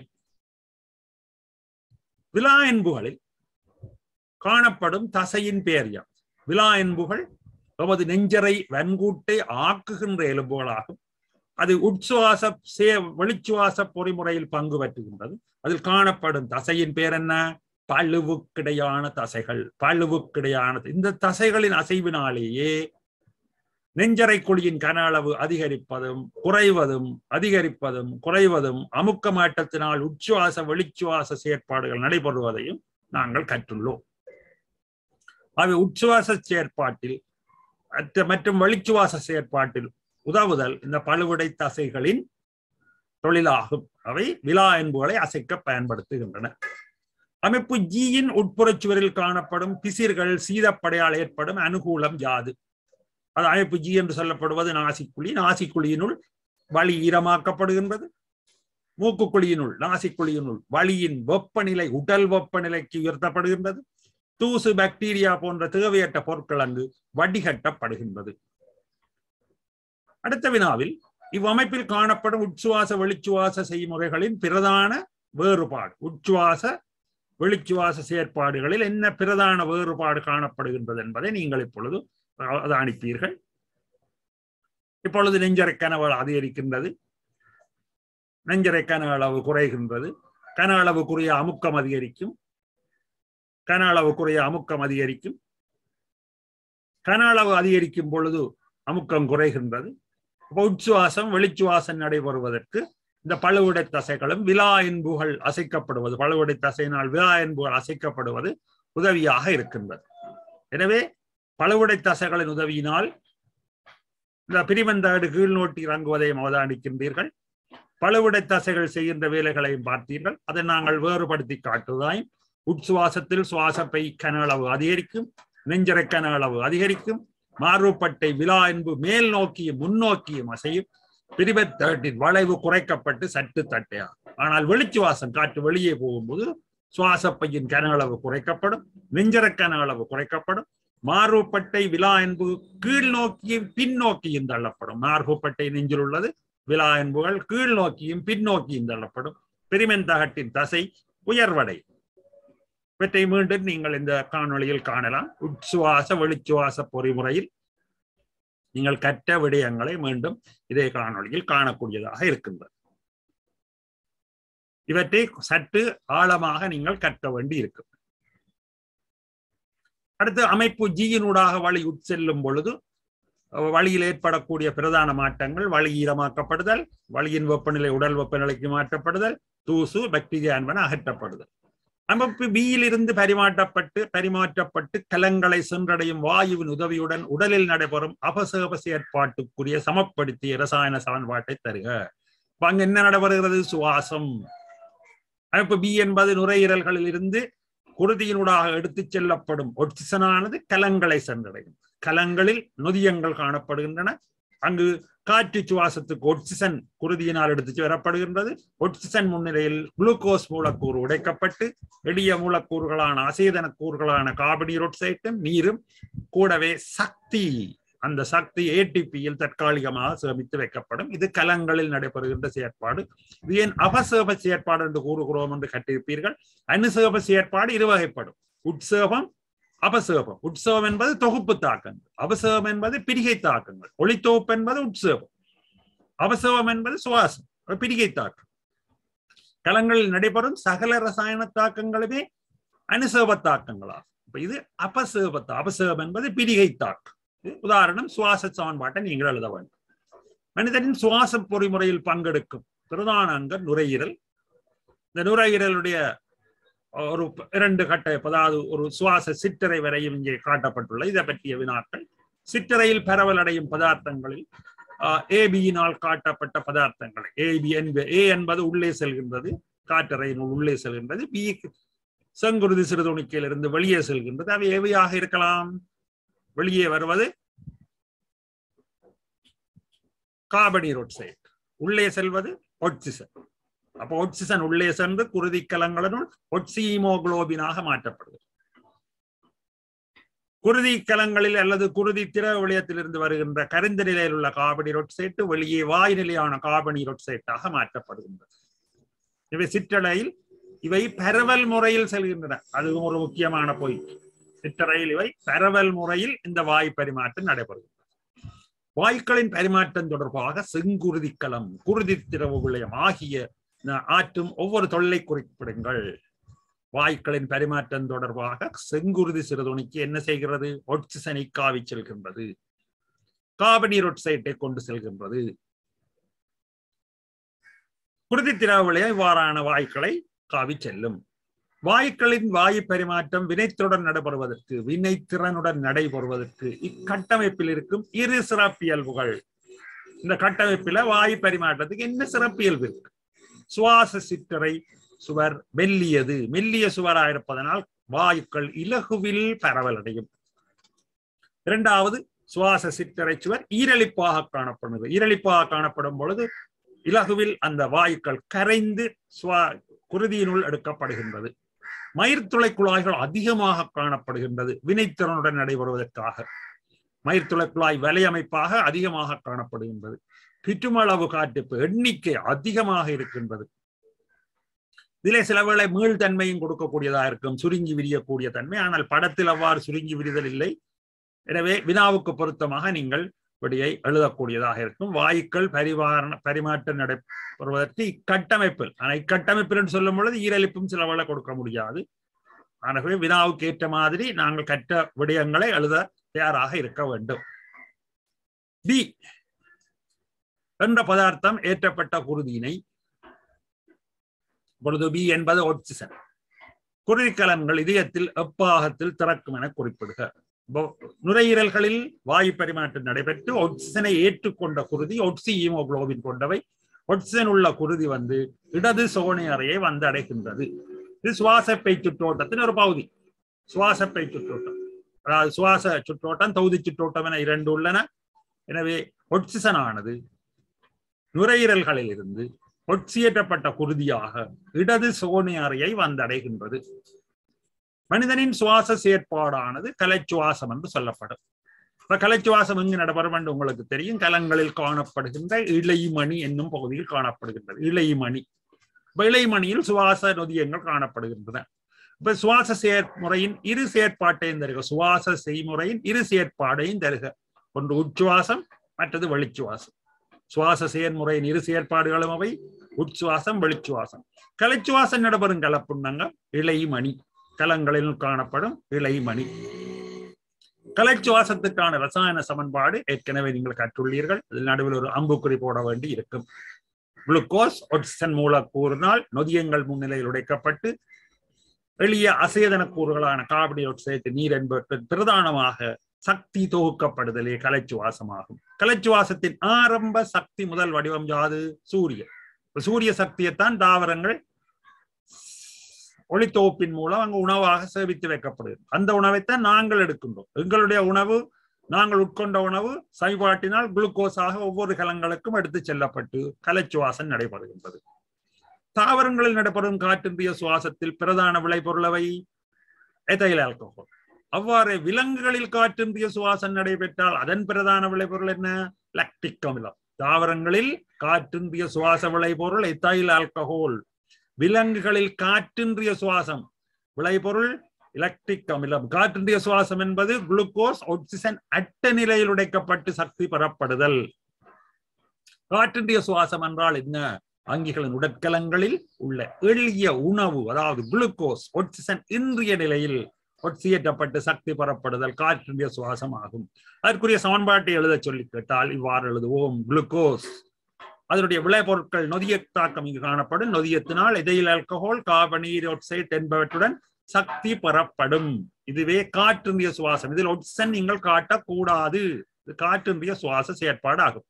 விலா என்புகளில் காணப்படும் தசையின் பெயர் யார் விலா என்புகள் நமது நெஞ்சரை வன்கூட்டை ஆக்குகின்ற எலும்புகளாகும் அது உட்சுவாச சே வெளிச்சுவாச பொறிமுறையில் பங்கு பெற்றுகின்றது அதில் காணப்படும் தசையின் பேர் என்ன பழுவுக்கிடையான தசைகள் பழுவுக்கிடையான இந்த தசைகளின் அசைவினாலேயே நெஞ்சரை குழியின் கன அளவு அதிகரிப்பதும் குறைவதும் அதிகரிப்பதும் குறைவதும் அமுக்க மாற்றத்தினால் உச்சுவாச வெளிச்சுவாச செயற்பாடுகள் நடைபெறுவதையும் நாங்கள் கற்றுள்ளோம் அவை உச்சுவாச செயற்பாட்டில் மற்றும் வெளிச்சுவாச செயற்பாட்டில் உதவுதல் இந்த பழுவிடை தசைகளின் தொழிலாகும் அவை விழா என்புகளை அசைக்க பயன்படுத்துகின்றன அமைப்பு ஜியின் உட்புறச் சுவரில் காணப்படும் பிசிர்கள் சீதப்படையால் ஏற்படும் அனுகூலம் யாது அது அமைப்பு ஜி என்று சொல்லப்படுவது நாசிக்குழி நாசிக்குழியினுள் வலி ஈரமாக்கப்படுகின்றது மூக்குக்குழியினுள் நாசிக்குழியினுள் வலியின் வெப்பநிலை உடல் வெப்பநிலைக்கு உயர்த்தப்படுகின்றது தூசு பாக்டீரியா போன்ற தேவையற்ற பொருட்கள் அங்கு வடிகட்டப்படுகின்றது அடுத்த வினாவில் இவ்வமைப்பில் காணப்படும் உட்சுவாச வெளிச்சுவாச செய்முறைகளின் பிரதான வேறுபாடு உட்சுவாச வெளிச்சுவாச செயற்பாடுகளில் என்ன பிரதான வேறுபாடு காணப்படுகின்றது என்பதை நீங்கள் இப்பொழுது அவதானிப்பீர்கள் இப்பொழுது நெஞ்சரை கனவு அதிகரிக்கின்றது நெஞ்சரை கன அளவு குறைகின்றது கன அளவு குறைய அமுக்கம் அதிகரிக்கும் கன அளவு குறைய அமுக்கம் அதிகரிக்கும் கன அளவு அதிகரிக்கும் பொழுது அமுக்கம் குறைகின்றது உட்சுவாசம் வெளிச்சுவாசம் நடைபெறுவதற்கு இந்த பழுவிடை தசைகளும் விழா என்புகள் அசைக்கப்படுவது பழுவிடை தசையினால் விழா என்புகள் அசைக்கப்படுவது உதவியாக இருக்கின்றது எனவே பழுவிடை தசைகளின் உதவியினால் இந்த பிரிவந்தாடு கீழ் நோட்டி இறங்குவதையும் அவதானிக்கின்றீர்கள் பழுவிடை தசைகள் செய்கின்ற வேலைகளையும் பார்த்தீர்கள் அதை நாங்கள் வேறுபடுத்தி காட்டுவதாயும் உட்சுவாசத்தில் சுவாசப்பை கன அளவு அதிகரிக்கும் நெஞ்சரை கன அளவு அதிகரிக்கும் மார்புப்பட்டை விழா என்பு மேல் நோக்கியும் முன்னோக்கியும் அசையும் பிரிவத்தேட்டின் வளைவு குறைக்கப்பட்டு சற்று தட்டையா ஆனால் வெளிச்சுவாசம் காற்று வெளியே போகும்போது சுவாசப்பையின் கன அளவு குறைக்கப்படும் நெஞ்சர கன அளவு குறைக்கப்படும் மார்புப்பட்டை விழா என்பு கீழ் நோக்கியும் பின்னோக்கியும் தள்ளப்படும் மார்புப்பட்டை நெஞ்சில் உள்ளது விழா என்புகள் கீழ் நோக்கியும் பின்னோக்கியும் தள்ளப்படும் பிரிமென் தகட்டின் தசை உயர்வடை இவற்றை மீண்டும் நீங்கள் இந்த காணொளியில் காணலாம் உட்சுவாச வெளிச்சுவாச பொறிமுறையில் நீங்கள் கற்ற விடயங்களை மீண்டும் இதே காணொளியில் காணக்கூடியதாக இருக்கின்றது இவற்றை சற்று ஆழமாக நீங்கள் கற்க வேண்டி இருக்கும் அடுத்து அமைப்பு ஜியினூடாக வழி உட்செல்லும் பொழுது வழியில் ஏற்படக்கூடிய பிரதான மாற்றங்கள் வழி ஈரமாக்கப்படுதல் வழியின் வெப்பநிலை உடல் வெப்பநிலைக்கு மாற்றப்படுதல் தூசு பாக்டீரியா என்பன அகற்றப்படுதல் அமைப்பு பியில் இருந்து பரிமாற்றப்பட்டு பரிமாற்றப்பட்டு கலங்களை சென்றடையும் வாயுவின் உதவியுடன் உடலில் நடைபெறும் அபசேப செயற்பாட்டுக்குரிய சமப்படுத்திய ரசாயன சமன்பாட்டை தருக அங்க என்ன நடைபெறுகிறது சுவாசம் அமைப்பு பி என்பது நுரையீரல்களில் இருந்து குருதியினூடாக எடுத்துச் செல்லப்படும் ஒட்சிசனானது கலங்களை சென்றடையும் கலங்களில் நொதியங்கள் காணப்படுகின்றன அங்கு காற்று சுவாசத்துக்கு ஒட்சிசன் குருதியினால் எடுத்து வரப்படுகின்றது ஒட்சிசன் முன்னிலையில் குளுக்கோஸ் மூலக்கூறு உடைக்கப்பட்டு எளிய மூலக்கூறுகளான அசேதன கூறுகளான கார்பனீரோட்சைட்டும் நீரும் கூடவே சக்தி அந்த சக்தி ஏடிபியில் தற்காலிகமாக சேமித்து வைக்கப்படும் இது கலங்களில் நடைபெறுகின்ற செயற்பாடு இது ஏன் அபசேப செயற்பாடு என்று கூறுகிறோம் என்று கட்டிருப்பீர்கள் அனுசேப செயற்பாடு இருவகைப்படும் உட்சேபம் அபசேபம் உட்சேபம் என்பது தொகுப்பு தாக்கங்கள் அபசேபம் என்பது பிரிகை தாக்கங்கள் ஒளித்தொகுப்பு என்பது உட்சேபம் அபசேபம் என்பது சுவாசம் பிரிகை தாக்கம் கலங்களில் நடைபெறும் சகல ரசாயன தாக்கங்களுமே அனுசேப தாக்கங்களாகும் இப்ப இது அபசேபத்த அபசேபம் என்பது பிரிகை தாக்கம் உதாரணம் சுவாச சமன்பாட்டை நீங்கள் எழுத வேண்டும் மனிதனின் சுவாச பொறிமுறையில் பங்கெடுக்கும் பிரதான அங்கம் நுரையீரல் இந்த நுரையீரலுடைய ஒரு இரண்டு கட்ட அதாவது ஒரு சுவாச சிற்றறை வரையும் இங்கே காட்டப்பட்டுள்ள இதை பற்றிய வினாக்கள் சிற்றறையில் பரவல் அடையும் பதார்த்தங்களில் ஏபியினால் காட்டப்பட்ட பதார்த்தங்கள் ஏபி என்பது ஏ என்பது உள்ளே செல்கின்றது காற்றறையினுள் உள்ளே செல்கின்றது பி செங்குருதி சிறுதுணிக்கையிலிருந்து வெளியே செல்கின்றது அவை எவையாக இருக்கலாம் வெளியே வருவது கார்பனீர் ஒட்சைட் உள்ளே செல்வது ஒட்சிசன் அப்போ ஒட்சிசன் உள்ளே சென்று குருதி கலங்களுடன் ஒட்சிமோகுளோபினாக மாற்றப்படுகிறது குருதி கலங்களில் அல்லது குருதி திரவ விளையத்திலிருந்து வருகின்ற கரிந்த நிலையில் உள்ள கார்பனீர் ஒட்சைட்டு வெளியே வாய் நிலையான கார்பனீர் ஒட்சைட்டாக மாற்றப்படுகின்றது இவை சிற்றலையில் இவை பரவல் முறையில் செல்கின்றன அதுவும் ஒரு முக்கியமான பொய் சிற்றறையில் இவை பரவல் முறையில் இந்த வாய் பரிமாற்றம் நடைபெறுகிறது வாயுக்களின் பரிமாற்றம் தொடர்பாக செங்குருதி கலம் குருதி திரவ விளையம் ஆகிய ஆற்றும் ஒவ்வொரு தொல்லை குறிப்பிடுங்கள் வாயுக்களின் பரிமாற்றம் தொடர்பாக செங்குருதி சிறுதுணிக்கு என்ன செய்கிறது ஒட்சிசனை காவி செல்கின்றது காபனீர் ஒட்சைட்டை கொண்டு செல்கின்றது குருதி திரவ விளையம் இவ்வாறான வாயுக்களை காவி செல்லும் வாயுக்களின் வாயு பரிமாற்றம் வினைத்துடன் நடைபெறுவதற்கு வினைத்திறனுடன் நடைபெறுவதற்கு இக்கட்டமைப்பில் இருக்கும் இரு சிறப்பியல்புகள் இந்த கட்டமைப்பில வாயு பரிமாற்றத்துக்கு என்ன சிறப்பியல்பு இருக்கு சுவாச சிற்றறை சுவர் மெல்லியது மெல்லிய சுவராக இருப்பதனால் வாயுக்கள் இலகுவில் பரவலடையும் இரண்டாவது சுவாச சிற்றறை சுவர் ஈரலிப்பாக காணப்படுகிறது ஈரலிப்பாக காணப்படும் பொழுது இலகுவில் அந்த வாயுக்கள் கரைந்து சுவா குருதியினுள் எடுக்கப்படுகின்றது மயிர்துளை குழாய்கள் அதிகமாக காணப்படுகின்றது வினைத்திறனுடன் நடைபெறுவதற்காக மயிர்துளை குழாய் வலையமைப்பாக அதிகமாக காணப்படுகின்றது பிற்றுமளவு காட்டுப்பு எண்ணிக்கை அதிகமாக இருக்கின்றது இதிலே சில வேளை மீள்தன்மையும் கொடுக்கக்கூடியதா இருக்கும் சுருங்கி விரியக்கூடிய தன்மை ஆனால் படத்தில் அவ்வாறு சுருங்கி விரிதல் இல்லை எனவே வினாவுக்கு பொருத்தமாக நீங்கள் விடையை எழுதக்கூடியதாக இருக்கும் வாயுக்கள் பரிவாரண பரிமாற்றம் நடைபெறுவதற்கு இக்கட்டமைப்பில் ஆனால் இக்கட்டமைப்பில் என்று சொல்லும் பொழுது ஈரலிப்பும் சில வேளை கொடுக்க முடியாது ஆகவே வினாவுக்கு ஏற்ற மாதிரி நாங்கள் கற்ற விடயங்களை எழுத தயாராக இருக்க வேண்டும் பி என்ற பதார்த்தம் ஏற்றப்பட்ட குருதியினை பொழுது பி என்பது ஆக்சிஜன் குருதிக்கலன்கள் இதயத்தில் எப்பாகத்தில் திறக்கும் என குறிப்பிடுக நுரையீரல்களில் வாயு பரிமாற்றம் நடைபெற்று ஆக்சிஜனை ஏற்றுக்கொண்ட குருதி ஒட்சி ஈமோகுளோபின் கொண்டவை ஒட்சிஜன் உள்ள குருதி வந்து இடது சோனை அறையை வந்து அடைகின்றது இது சுவாசப்பை சுற்றோட்டத்தின் ஒரு பகுதி சுவாசப்பை சுற்றோட்டம் அதாவது சுவாச சுற்றோட்டம் தொகுதி சுற்றோட்டம் என இரண்டு உள்ளன எனவே ஒட்சிசன் ஆனது நுரையீரல்களில் இருந்து ஒட்சியேற்றப்பட்ட குருதியாக இடது சோனை அறையை வந்தடைகின்றது மனிதனின் சுவாச செயற்பாடானது கலைச்சுவாசம் என்று சொல்லப்படும் இப்ப கலைச்சுவாசம் எங்கு நடைபெறும் என்று உங்களுக்கு தெரியும் கலங்களில் காணப்படுகின்ற இளைமணி என்னும் பகுதியில் காணப்படுகின்றது இளைமணி இப்ப இளைமணியில் சுவாச நொதியங்கள் காணப்படுகின்றன இப்ப சுவாச செயற்முறையின் இரு செயற்பாட்டையும் தருக சுவாச செய்முறையின் இரு செயற்பாடையும் தருக ஒன்று உச்சுவாசம் மற்றது வெளிச்சுவாசம் சுவாச செயற்முறையின் இரு செயற்பாடுகளும் அவை உச்சுவாசம் வெளிச்சுவாசம் கலைச்சுவாசம் நடைபெறும் கலப்புண்ணங்க இளைமணி கலங்களில் காணப்படும் இளைமணி கலைச்சுவாசத்துக்கான ரசாயன சமன்பாடு ஏற்கனவே நீங்கள் கற்றுள்ளீர்கள் இதில் நடுவில் ஒரு அம்புக்குறி போட வேண்டி இருக்கும் குளுக்கோஸ் ஒட்சன் மூலக்கூறினால் நொதியங்கள் முன்னிலையில் உடைக்கப்பட்டு எளிய அசேதன கூறுகளான கார்பன் ஒட்சைடு நீர் என்பவற்றை பிரதானமாக சக்தி தொகுக்கப்படுதலே கலைச்சுவாசமாகும் கலைச்சுவாசத்தின் ஆரம்ப சக்தி முதல் வடிவம் யாது சூரியன் சூரிய சக்தியைத்தான் தாவரங்கள் ஒளித்தொகுப்பின் மூலம் அங்கு உணவாக சேவித்து வைக்கப்படுகிறது அந்த உணவைத்தான் நாங்கள் எடுக்கின்றோம் எங்களுடைய உணவு நாங்கள் உட்கொண்ட உணவு சைபாட்டினால் குளுக்கோஸாக ஒவ்வொரு கலங்களுக்கும் எடுத்து செல்லப்பட்டு கலைச்சுவாசம் நடைபெறுகின்றது தாவரங்களில் நடைபெறும் காற்றின்றிய சுவாசத்தில் பிரதான விளைபொருளவை எதைல் ஆல்கஹால் அவ்வாறு விலங்குகளில் காற்றின்றிய சுவாசம் நடைபெற்றால் அதன் பிரதான விளைபொருள் என்ன லக்டிக் அமிலம் தாவரங்களில் காற்றின்றிய சுவாச விளைபொருள் எத்தைல் ஆல்கஹோல் விலங்குகளில் காற்றின்றிய சுவாசம் விளைபொருள் எலக்ட்ரிக் அமிலம் காற்றின்றிய சுவாசம் என்பது குளுக்கோஸ் ஆக்சிஜன் அட்ட நிலையில் உடைக்கப்பட்டு சக்தி பெறப்படுதல் காற்றின்றிய சுவாசம் என்றால் என்ன அங்கிகளின் உடற்கலங்களில் உள்ள எளிய உணவு அதாவது குளுக்கோஸ் ஆக்சிஜன் இன்றைய நிலையில் ஒட்சியேற்றப்பட்டு சக்தி பெறப்படுதல் காற்றின்றிய சுவாசம் ஆகும் அதற்குரிய சமன்பாட்டை எழுத சொல்லி கேட்டால் இவ்வாறு எழுதுவோம் குளுக்கோஸ் அதனுடைய விளைபொருட்கள் நொதிய தாக்கம் இங்கு காணப்படும் நொதியத்தினால் எதையில் ஆல்கஹால் கார்பனீர் ஆக்சைடு என்பவற்றுடன் சக்தி பெறப்படும் இதுவே காற்றின்றிய சுவாசம் இதில் ஒட்சன் நீங்கள் காட்டக்கூடாது இது காற்றின்றிய சுவாச செயற்பாடு ஆகும்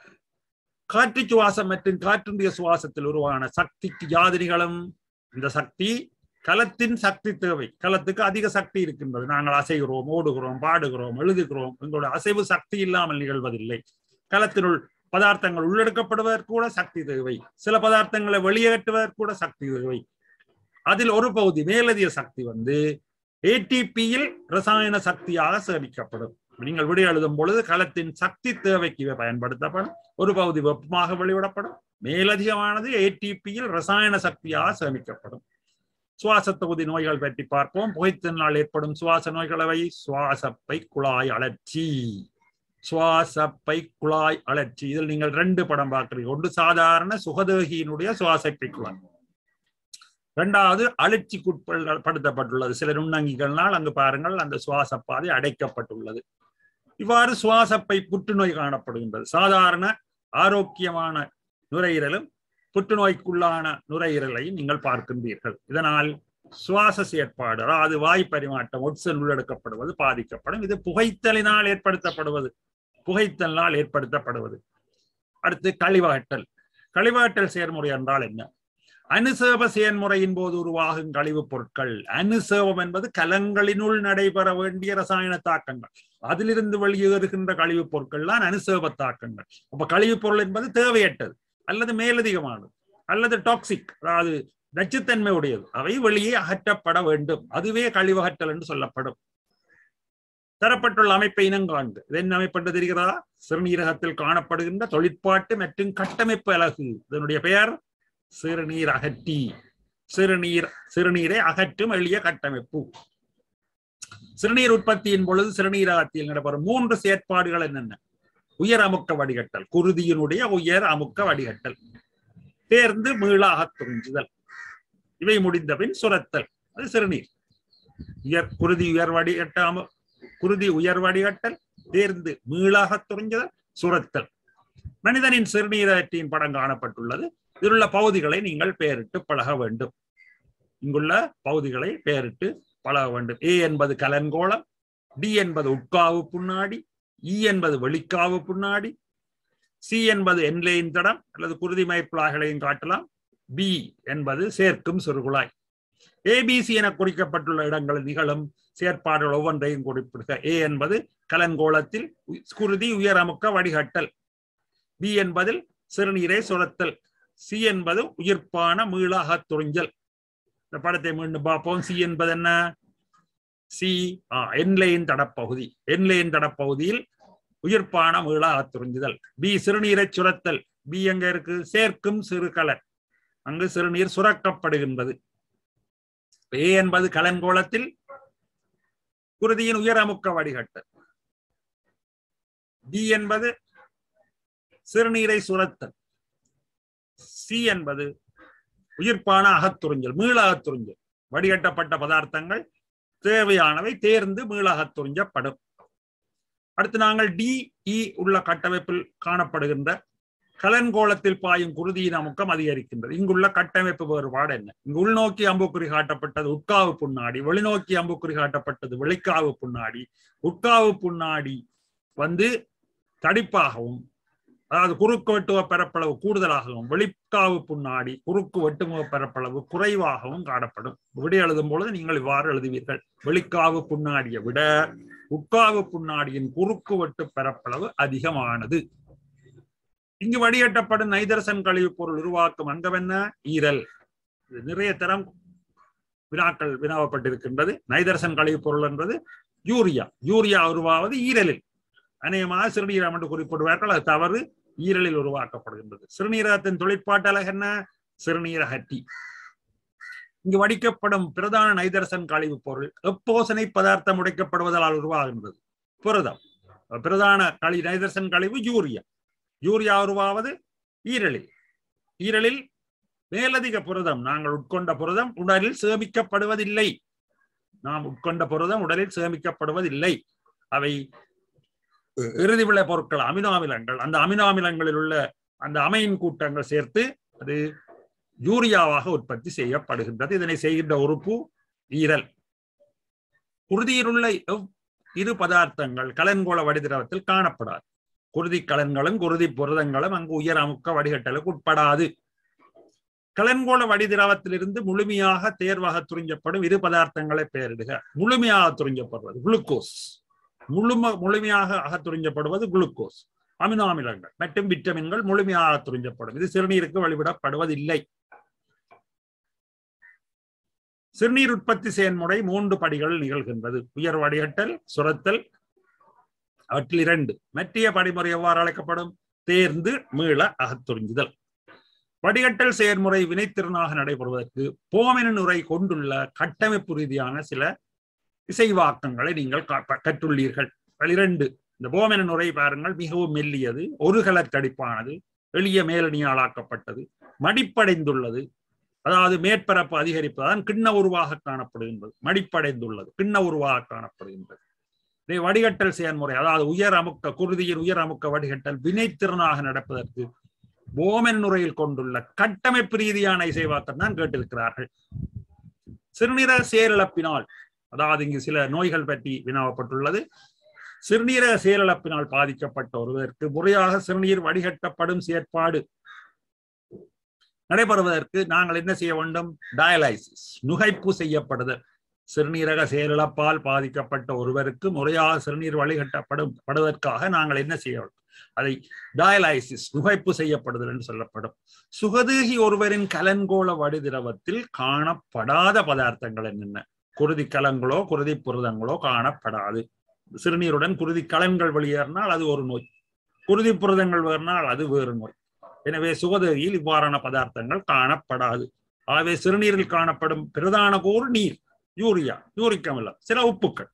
காற்று சுவாசம் மற்றும் காற்றின்றிய சுவாசத்தில் உருவான சக்திக்கு யாதிரிகளும் இந்த சக்தி கலத்தின் சக்தி தேவை கலத்துக்கு அதிக சக்தி இருக்கின்றது நாங்கள் அசைகிறோம் ஓடுகிறோம் பாடுகிறோம் எழுதுகிறோம் எங்களுடைய அசைவு சக்தி இல்லாமல் நிகழ்வதில்லை கலத்தினுள் பதார்த்தங்கள் உள்ளெடுக்கப்படுவதற்கு கூட சக்தி தேவை சில பதார்த்தங்களை வெளியேற்றுவதற்கு கூட சக்தி தேவை அதில் ஒரு பகுதி மேலதிக சக்தி வந்து ஏடிபியில் ரசாயன சக்தியாக சேமிக்கப்படும் நீங்கள் விடை எழுதும் பொழுது களத்தின் சக்தி தேவைக்கு இவை பயன்படுத்தப்படும் ஒரு பகுதி வெப்பமாக வெளிவிடப்படும் மேலதிகமானது ஏடிபியில் ரசாயன சக்தியாக சேமிக்கப்படும் சுவாச தொகுதி நோய்கள் பற்றி பார்ப்போம் புகைத்தினால் ஏற்படும் சுவாச நோய்களவை சுவாசப்பை குழாய் அழற்சி சுவாசப்பை குழாய் அழற்சி இதில் நீங்கள் ரெண்டு படம் பார்க்கிறீங்க ஒன்று சாதாரண சுகதேகியினுடைய சுவாசப்பை குழாய் இரண்டாவது அழற்சிக்குட்படுத்தப்பட்டுள்ளது சில நுண்ணங்கிகள்னால் அங்கு பாருங்கள் அந்த சுவாச பாதை அடைக்கப்பட்டுள்ளது இவ்வாறு சுவாசப்பை புற்றுநோய் காணப்படுகின்றது சாதாரண ஆரோக்கியமான நுரையீரலும் புற்றுநோய்க்குள்ளான நுரையீரலையும் நீங்கள் பார்க்கின்றீர்கள் இதனால் சுவாச செயற்பாடு அதாவது வாய் பரிமாற்றம் ஒட்சன் உள்ளெடுக்கப்படுவது பாதிக்கப்படும் இது புகைத்தலினால் ஏற்படுத்தப்படுவது புகைத்தலினால் ஏற்படுத்தப்படுவது அடுத்து கழிவகட்டல் கழிவகட்டல் செயல்முறை என்றால் என்ன அனுசேப செயல்முறையின் போது உருவாகும் கழிவுப் பொருட்கள் அனுசேபம் என்பது கலங்களினுள் நடைபெற வேண்டிய ரசாயன தாக்கங்கள் அதிலிருந்து வெளியேறுகின்ற கழிவுப் பொருட்கள் தான் அனுசேப தாக்கங்கள் அப்ப கழிவுப் பொருள் என்பது தேவையற்றது அல்லது மேலதிகமானது அல்லது டாக்ஸிக் அதாவது நச்சுத்தன்மை உடையது அவை வெளியே அகற்றப்பட வேண்டும் அதுவே கழிவகற்றல் என்று சொல்லப்படும் தரப்பட்டுள்ள அமைப்பை இனங்காண்டு இது என்ன அமைப்பு தெரிகிறதா சிறுநீரகத்தில் காணப்படுகின்ற தொழிற்பாட்டு மற்றும் கட்டமைப்பு அலகு இதனுடைய பெயர் சிறுநீர் அகற்றி சிறுநீர் சிறுநீரை அகற்றும் எளிய கட்டமைப்பு சிறுநீர் உற்பத்தியின் பொழுது சிறுநீரகத்தில் நடைபெறும் மூன்று செயற்பாடுகள் என்னென்ன உயர் அமுக்க வடிகட்டல் குருதியினுடைய உயர் அமுக்க வடிகட்டல் தேர்ந்து மீளாக துறிஞ்சுதல் இவை முடிந்தபின் சுரத்தல் அது சிறுநீர் உயர் குருதி உயர் வடிகட்ட அமு குருதி உயர் வடிகட்டல் தேர்ந்து மீளாக துறிஞ்சுதல் சுரத்தல் மனிதனின் சிறுநீரகத்தின் படம் காணப்பட்டுள்ளது இதிலுள்ள பகுதிகளை நீங்கள் பெயரிட்டு பழக வேண்டும் இங்குள்ள பகுதிகளை பெயரிட்டு பழக வேண்டும் ஏ என்பது கலன்கோளம் டி என்பது உட்காவு புண்ணாடி இ என்பது வெளிக்காவு புண்ணாடி சி என்பது என்லைன் தடம் அல்லது குருதிமை குழாய்களையும் காட்டலாம் பி என்பது சேர்க்கும் சிறுகுழாய் ஏபிசி என குறிக்கப்பட்டுள்ள இடங்களில் நிகழும் செயற்பாடுகள் ஒவ்வொன்றையும் குறிப்பிடுக ஏ என்பது கலன்கோளத்தில் குருதி உயரமுக்க வடிகட்டல் பி என்பதில் சிறுநீரை சுரத்தல் சி என்பது உயிர்ப்பான மீளாக துறிஞ்சல் இந்த படத்தை மீண்டும் பார்ப்போம் சி என்பது என்ன சி என்லைன் தடப்பகுதி என்லைன் தடப்பகுதியில் உயிர்ப்பான மீளாக துறிஞ்சுதல் பி சிறுநீரை சுரத்தல் பி எங்க இருக்கு சேர்க்கும் சிறுகலன் அங்கு சிறுநீர் சுரக்கப்படுகின்றது ஏ என்பது கலன்கோளத்தில் குருதியின் உயர் அமுக்க வடிகட்டல் பி என்பது சிறுநீரை சுரத்தல் சி என்பது உயிர்ப்பான அகத்துறிஞ்சல் மீள அகத்துறிஞ்சல் வடிகட்டப்பட்ட பதார்த்தங்கள் தேவையானவை தேர்ந்து மீள அகத்துறிஞ்சப்படும் அடுத்து நாங்கள் டி இ உள்ள கட்டமைப்பில் காணப்படுகின்ற கலன்கோளத்தில் பாயும் குருதியின் அமுக்கம் அதிகரிக்கின்றது இங்குள்ள கட்டமைப்பு வேறுபாடு என்ன இங்கு உள்நோக்கி அம்புக்குறி காட்டப்பட்டது உட்காவு புண்ணாடி வெளிநோக்கி அம்புக்குறி காட்டப்பட்டது வெளிக்காவு புண்ணாடி உட்காவு புண்ணாடி வந்து தடிப்பாகவும் அதாவது குறுக்கு வெட்டுவ பரப்பளவு கூடுதலாகவும் வெளிக்காவு புண்ணாடி குறுக்கு வெட்டுமுக பரப்பளவு குறைவாகவும் காணப்படும் விடை எழுதும் பொழுது நீங்கள் இவ்வாறு எழுதுவீர்கள் வெளிக்காவு புண்ணாடியை விட உட்காவு புண்ணாடியின் குறுக்கு வெட்டு பரப்பளவு அதிகமானது இங்கு வடிகட்டப்படும் நைதரசன் கழிவுப் பொருள் உருவாக்கும் அங்கம் என்ன ஈரல் இது நிறைய தரம் வினாக்கள் வினாவப்பட்டிருக்கின்றது நைதரசன் கழிவுப் பொருள் என்பது யூரியா யூரியா உருவாவது ஈரலில் அநேகமாக சிறுநீரம் என்று குறிப்பிடுவார்கள் அது தவறு ஈரலில் உருவாக்கப்படுகின்றது சிறுநீரகத்தின் தொழிற்பாட்டலக என்ன சிறுநீரகட்டி இங்கு வடிக்கப்படும் பிரதான நைதரசன் கழிவுப் பொருள் எப்போசனை பதார்த்தம் உடைக்கப்படுவதால் உருவாகின்றது புரதம் பிரதான களி நைதரசன் கழிவு யூரியா யூரியா உருவாவது ஈரலில் ஈரலில் மேலதிக புரதம் நாங்கள் உட்கொண்ட புரதம் உடலில் சேமிக்கப்படுவதில்லை நாம் உட்கொண்ட புரதம் உடலில் சேமிக்கப்படுவதில்லை அவை இறுதி விளை பொருட்கள் அமினோ அமிலங்கள் அந்த அமினோ அமிலங்களில் உள்ள அந்த அமையின் கூட்டங்கள் சேர்த்து அது யூரியாவாக உற்பத்தி செய்யப்படுகின்றது இதனை செய்கின்ற உறுப்பு ஈரல் குருதியிலுள்ள எவ் இரு பதார்த்தங்கள் கலன்கோள வடிதிரவத்தில் காணப்படாது குருதி கலன்களும் குருதி புரதங்களும் அங்கு உயர் அமுக்க வடிகட்டலுக்கு உட்படாது கலன்கோள வடிதிரவத்திலிருந்து முழுமையாக தேர்வாக துறிஞ்சப்படும் இரு பதார்த்தங்களை பெயரிடுக முழுமையாக துறிஞ்சப்படுவது குளுக்கோஸ் முழும முழுமையாக அகத்துறிஞ்சப்படுவது குளுக்கோஸ் அமினோ அமிலங்கள் மற்றும் விட்டமின்கள் முழுமையாக துறிஞ்சப்படும் இது சிறுநீருக்கு வழிவிடப்படுவதில்லை சிறுநீர் உற்பத்தி செயல்முறை மூன்று படிகள் நிகழ்கின்றது உயர் வடிகட்டல் சுரத்தல் அவற்றில் இரண்டு மற்றிய படிமுறை எவ்வாறு அழைக்கப்படும் தேர்ந்து மீள அகத்துறிஞ்சுதல் வடிகட்டல் செயல்முறை வினைத்திறனாக நடைபெறுவதற்கு போமென உரை கொண்டுள்ள கட்டமைப்பு ரீதியான சில இசைவாக்கங்களை நீங்கள் கற்றுள்ளீர்கள் இரண்டு இந்த போமென நுரை பாருங்கள் மிகவும் மெல்லியது ஒரு கலக்கடிப்பானது எளிய மேலணியாளாக்கப்பட்டது மடிப்படைந்துள்ளது அதாவது மேற்பரப்பு அதிகரிப்பதுதான் கிண்ண உருவாக காணப்படுகின்றது மடிப்படைந்துள்ளது கிண்ண உருவாக காணப்படுகின்றது இதை வடிகட்டல் செயல்முறை அதாவது உயர் அமுக்க குருதியின் உயர் அமுக்க வடிகட்டல் வினைத்திறனாக நடப்பதற்கு போமென் நுரையில் கொண்டுள்ள கட்டமைப்பு ரீதியான இசைவாக்கம் தான் கேட்டிருக்கிறார்கள் சிறுநீரக செயலிழப்பினால் அதாவது இங்கு சில நோய்கள் பற்றி வினாவப்பட்டுள்ளது சிறுநீரக செயலிழப்பினால் பாதிக்கப்பட்ட ஒருவருக்கு முறையாக சிறுநீர் வடிகட்டப்படும் செயற்பாடு நடைபெறுவதற்கு நாங்கள் என்ன செய்ய வேண்டும் டயலைசிஸ் நுகைப்பு செய்யப்படுதல் சிறுநீரக செயலிழப்பால் பாதிக்கப்பட்ட ஒருவருக்கு முறையாக சிறுநீர் வழிகட்டப்படும் படுவதற்காக நாங்கள் என்ன செய்ய வேண்டும் அதை டயலைசிஸ் நுகைப்பு செய்யப்படுதல் என்று சொல்லப்படும் சுகதேகி ஒருவரின் கலன்கோள வடிதிரவத்தில் காணப்படாத பதார்த்தங்கள் என்னென்ன குருதி கலங்களோ குருதி புரதங்களோ காணப்படாது சிறுநீருடன் குருதி கலன்கள் வெளியேறினால் அது ஒரு நோய் குருதி புரதங்கள் வேறினால் அது வேறு நோய் எனவே சுகதேகியில் இவ்வாறான பதார்த்தங்கள் காணப்படாது ஆகவே சிறுநீரில் காணப்படும் பிரதான கூறு நீர் யூரியா யூரிக் அமிலம் சில உப்புக்கள்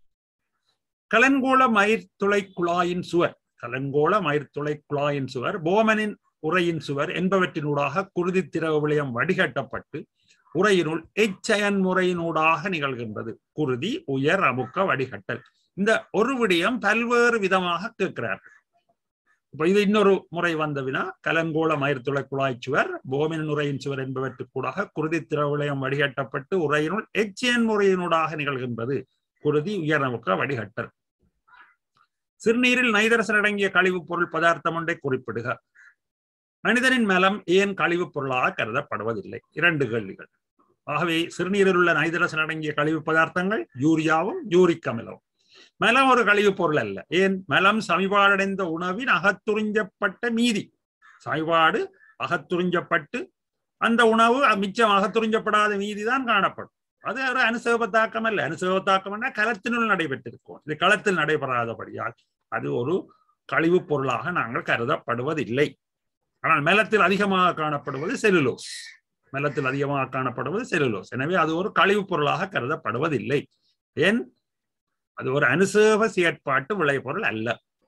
கலன்கோள மயிர்துளை குழாயின் சுவர் கலங்கோள மயிர்துளை குழாயின் சுவர் போமனின் உரையின் சுவர் என்பவற்றினூடாக குருதி திரவ விளையம் வடிகட்டப்பட்டு உரையினுள் எச்சயன் முறையினூடாக நிகழ்கின்றது குருதி உயர் அமுக்க வடிகட்டல் இந்த ஒரு விடயம் பல்வேறு விதமாக கேட்கிறார்கள் இப்ப இது இன்னொரு முறை வந்த வினா கலங்கோள மயிர்துளை குழாய் சுவர் போமின் உரையின் சுவர் என்பவற்றுக்கூடாக குருதி திரவிளையம் வடிகட்டப்பட்டு உரையினுள் எச்சியன் முறையினூடாக நிகழ்கின்றது குருதி உயர்நமுக்க வடிகட்டல் சிறுநீரில் நைதரசன் அடங்கிய கழிவுப் பொருள் பதார்த்தம் ஒன்றை குறிப்பிடுக மனிதனின் மலம் ஏன் கழிவுப் பொருளாக கருதப்படுவதில்லை இரண்டு கேள்விகள் ஆகவே சிறுநீரில் உள்ள நைதரசன் அடங்கிய கழிவு பதார்த்தங்கள் யூரியாவும் யூரிக் அமிலவும் மலம் ஒரு கழிவுப் பொருள் அல்ல ஏன் மலம் சமிபாடடைந்த உணவின் அகத்துறிஞ்சப்பட்ட மீதி சமிபாடு அகத்துறிஞ்சப்பட்டு அந்த உணவு மிச்சம் அகத்துறிஞ்சப்படாத மீதி தான் காணப்படும் அது ஒரு அனுசவத்தாக்கம் அல்ல அனுசவத்தாக்கம்னா களத்தினுள் நடைபெற்றிருக்கும் இது களத்தில் நடைபெறாதபடியால் அது ஒரு கழிவுப் பொருளாக நாங்கள் கருதப்படுவதில்லை ஆனால் மெலத்தில் அதிகமாக காணப்படுவது செலுலோஸ் மெலத்தில் அதிகமாக காணப்படுவது செலுலோஸ் எனவே அது ஒரு கழிவுப் பொருளாக கருதப்படுவதில்லை ஏன் அது ஒரு அனுசேவ செயற்பாட்டு விளைபொருள் அல்ல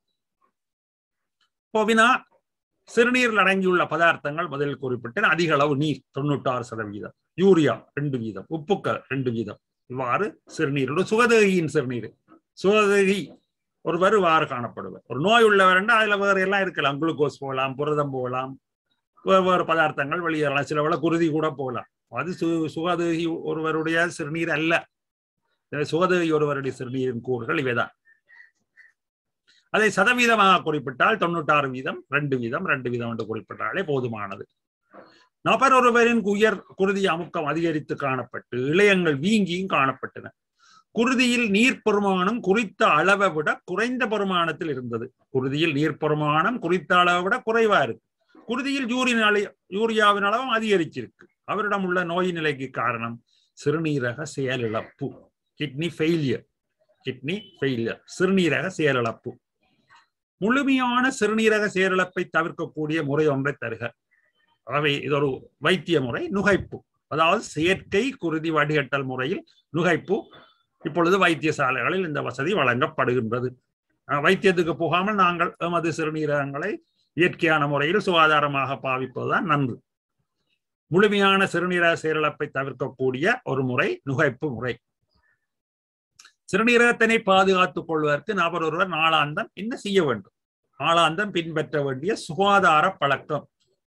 போவினா சிறுநீரில் அடங்கியுள்ள பதார்த்தங்கள் முதலில் குறிப்பிட்டேன் அதிக அளவு நீர் தொண்ணூற்றாறு சதவீதம் யூரியா ரெண்டு வீதம் உப்புக்கள் ரெண்டு வீதம் இவ்வாறு சிறுநீரோட சுகதேகியின் சிறுநீர் சுகதேகி ஒருவர் இவ்வாறு காணப்படுவர் ஒரு நோய் உள்ளவர் அதுல வேறு எல்லாம் இருக்கலாம் குளுக்கோஸ் போகலாம் புரதம் போகலாம் வேறு பதார்த்தங்கள் வெளியேறலாம் சில வேளை குருதி கூட போகலாம் அது சு சுகதேகி ஒருவருடைய சிறுநீர் அல்ல சுகதேகி ஒருவருடைய சிறுநீரின் கூறுகள் இவைதான் அதை சதவீதமாக குறிப்பிட்டால் தொண்ணூற்றாறு வீதம் ரெண்டு வீதம் ரெண்டு வீதம் என்று குறிப்பிட்டாலே போதுமானது நபர் ஒருவரின் உயர் குருதி அமுக்கம் அதிகரித்து காணப்பட்டு இளையங்கள் வீங்கியும் காணப்பட்டன குருதியில் நீர் பெருமானம் குறித்த அளவை விட குறைந்த பெருமானத்தில் இருந்தது குருதியில் நீர் பெருமானம் குறித்த அளவை விட குறைவா இருக்கு குருதியில் யூரின் அள யூரியாவின் அளவும் அதிகரிச்சிருக்கு அவரிடம் உள்ள நோய் நிலைக்கு காரணம் சிறுநீரக செயலிழப்பு கிட்னி ஃபெயிலியர் கிட்னி ஃபெயிலியர் சிறுநீரக செயலிழப்பு முழுமையான சிறுநீரக செயலிழப்பை தவிர்க்கக்கூடிய முறை ஒன்றை தருக ஆகவே இது ஒரு வைத்திய முறை நுகைப்பு அதாவது செயற்கை குருதி வடிகட்டல் முறையில் நுகைப்பு இப்பொழுது வைத்தியசாலைகளில் இந்த வசதி வழங்கப்படுகின்றது வைத்தியத்துக்கு போகாமல் நாங்கள் எமது சிறுநீரகங்களை இயற்கையான முறையில் சுகாதாரமாக பாவிப்பதுதான் நன்று முழுமையான சிறுநீரக செயலிழப்பை தவிர்க்கக்கூடிய ஒரு முறை நுகைப்பு முறை சிறுநீரகத்தினை பாதுகாத்துக் கொள்வதற்கு நபர் ஒருவர் நாளாந்தம் என்ன செய்ய வேண்டும் நாளாந்தம் பின்பற்ற வேண்டிய சுகாதார பழக்கம்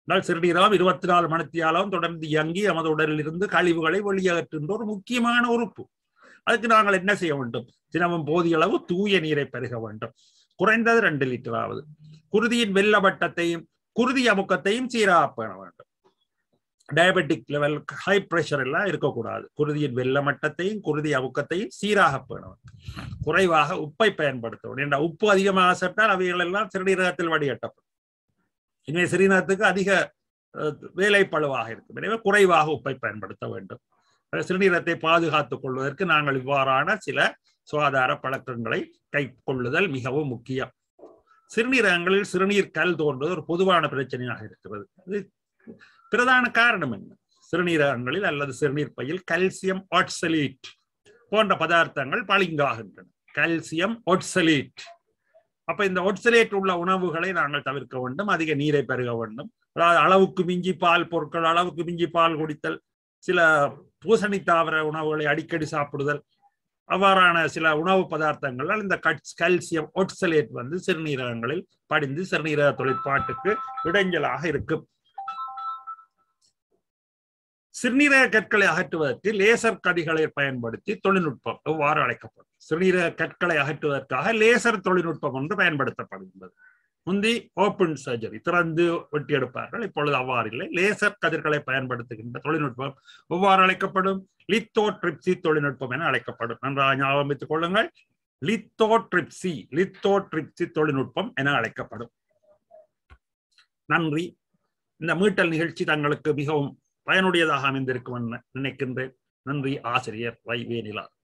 ஆனால் சிறுநீரகம் இருபத்தி நாலு மணித்தியாலும் தொடர்ந்து இயங்கி நமது உடலில் இருந்து கழிவுகளை வெளியேற்றுகின்ற ஒரு முக்கியமான உறுப்பு அதுக்கு நாங்கள் என்ன செய்ய வேண்டும் தினமும் போதிய அளவு தூய நீரை பருக வேண்டும் குறைந்தது ரெண்டு லிட்டர் ஆகுது குருதியின் வெள்ள வட்டத்தையும் குருதி அமுக்கத்தையும் சீராக பேண வேண்டும் டயபெட்டிக் லெவல் ஹை பிரஷர் எல்லாம் இருக்கக்கூடாது குருதியின் வெள்ள மட்டத்தையும் குருதி அமுக்கத்தையும் சீராக பேண வேண்டும் குறைவாக உப்பை பயன்படுத்த வேண்டும் என்ற உப்பு அதிகமாக சேர்த்தால் அவைகள் எல்லாம் சிறுநீரகத்தில் வடிகட்டப்படும் இனிமே சிறுநீரகத்துக்கு அதிக வேலை பழுவாக இருக்கும் எனவே குறைவாக உப்பை பயன்படுத்த வேண்டும் சிறுநீரகத்தை பாதுகாத்துக் கொள்வதற்கு நாங்கள் இவ்வாறான சில சுகாதார பழக்கங்களை கை கொள்ளுதல் மிகவும் முக்கியம் சிறுநீரகங்களில் சிறுநீர் கல் தோன்றுவது ஒரு பொதுவான பிரச்சனையாக இருக்கிறது இது பிரதான காரணம் என்ன சிறுநீரகங்களில் அல்லது சிறுநீர் பையில் கல்சியம் ஆட்சலீட் போன்ற பதார்த்தங்கள் பளிங்காகின்றன கல்சியம் ஒட்சலீட் அப்ப இந்த ஒட்சலேட் உள்ள உணவுகளை நாங்கள் தவிர்க்க வேண்டும் அதிக நீரை பருக வேண்டும் அதாவது அளவுக்கு மிஞ்சி பால் பொருட்கள் அளவுக்கு மிஞ்சி பால் குடித்தல் சில பூசணி தாவர உணவுகளை அடிக்கடி சாப்பிடுதல் அவ்வாறான சில உணவு பதார்த்தங்களால் இந்த கல்சியம் ஒட்சலேட் வந்து சிறுநீரகங்களில் படிந்து சிறுநீரக தொழிற்பாட்டுக்கு இடைஞ்சலாக இருக்கும் சிறுநீரக கற்களை அகற்றுவதற்கு லேசர் கதிகளை பயன்படுத்தி தொழில்நுட்பம் எவ்வாறு அழைக்கப்படும் சிறுநீரக கற்களை அகற்றுவதற்காக லேசர் தொழில்நுட்பம் ஒன்று பயன்படுத்தப்படுகின்றது முந்தி ஓப்பன் சர்ஜரி திறந்து வெட்டி எடுப்பார்கள் இப்பொழுது அவ்வாறு இல்லை லேசர் கதிர்களை பயன்படுத்துகின்ற தொழில்நுட்பம் எவ்வாறு அழைக்கப்படும் லித்தோ ட்ரிப்சி தொழில்நுட்பம் என அழைக்கப்படும் நன்றாக ஞாபகம் வைத்துக் கொள்ளுங்கள் லித்தோ ட்ரிப்சி லித்தோ ட்ரிப்சி தொழில்நுட்பம் என அழைக்கப்படும் நன்றி இந்த மீட்டல் நிகழ்ச்சி தங்களுக்கு மிகவும் பயனுடையதாக அமைந்திருக்கும் என நினைக்கின்றேன் நன்றி ஆசிரியர் வை வேனிலா